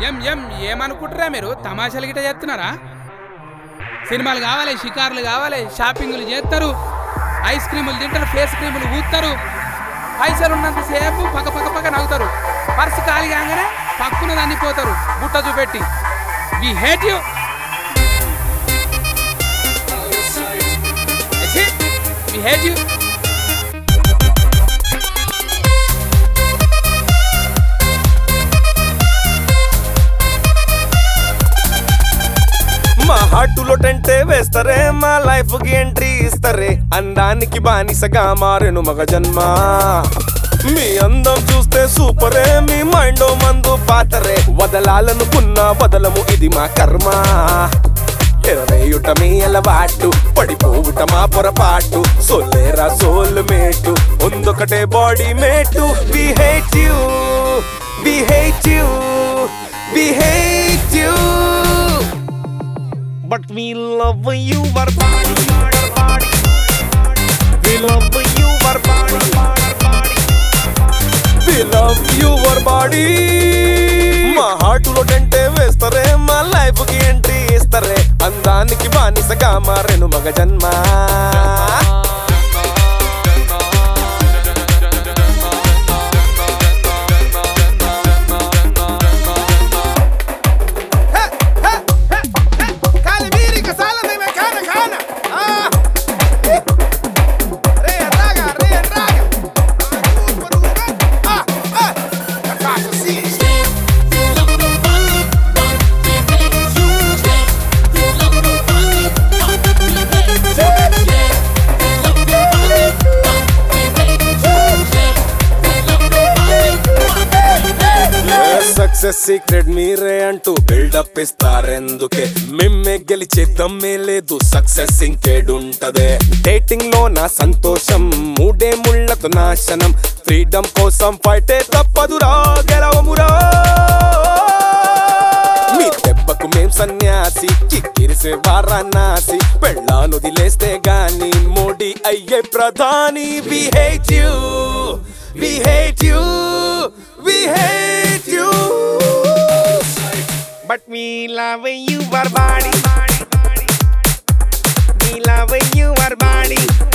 ఏం ఏం ఏమనుకుంటారా మీరు తమాషాలు గిట్ట చేస్తున్నారా సినిమాలు కావాలి షికార్లు కావాలి షాపింగ్లు చేస్తారు ఐస్ క్రీములు తింటారు ఫేస్ క్రీములు ఊస్తారు పైసలు ఉన్నంతసేపు పక్క పక్క పక్క నవ్వుతారు పర్సు ఖాళీ కాగానే పక్కున దాన్ని పోతారు గుట్ట చూపెట్టి we hate you we hate you మా హార్టులో టెంటే వేస్తారే మా లైఫ్ కి ఎంట్రీ ఇస్తారే అందానికి బానిసగా మారెను మగ జన్మ మీ అందం చూస్తే సూపరే మీ మైండ్ మందు పాతరే వదలాలనుకున్న వదలము ఇది మా కర్మ ఎరవేయుట మీ అలవాటు పడిపోవుట మా పొరపాటు సోలేరా సోల్ మేటు ఉందొకటే body mate we hate you we hate you we hate you But we love you, our body, our body. We love you, our body, our body. We love you, our body. మా హార్టులో టెంటే వేస్తారే మా life కి entry ఇస్తారే అందానికి బానిసగా మారెను మగ జన్మ Cali Mirica, sala de mecana, cana. Ah. Re, raga, re, raga. Ah, por un Ah, ah. Ja, faço assim. Success secret మీరే అంటూ బిల్డప్ ఇస్తారెందుకే మిమ్మే గెలిచేద్దామే లేదు సక్సెస్ ఇంకేడుంటదే డేటింగ్ లో నా సంతోషం మూడే ముళ్ళతో నాశనం ఫ్రీడమ్ కోసం ఫైటే తప్పదురా గెలవమురా మీ దెబ్బకు మేం సన్యాసి కిక్కిరిసే వారణాసి పెళ్ళాను వదిలేస్తే గాని మోడీ అయ్యే ప్రధాని we hate you we hate you we hate you but me love you everybody me love you were body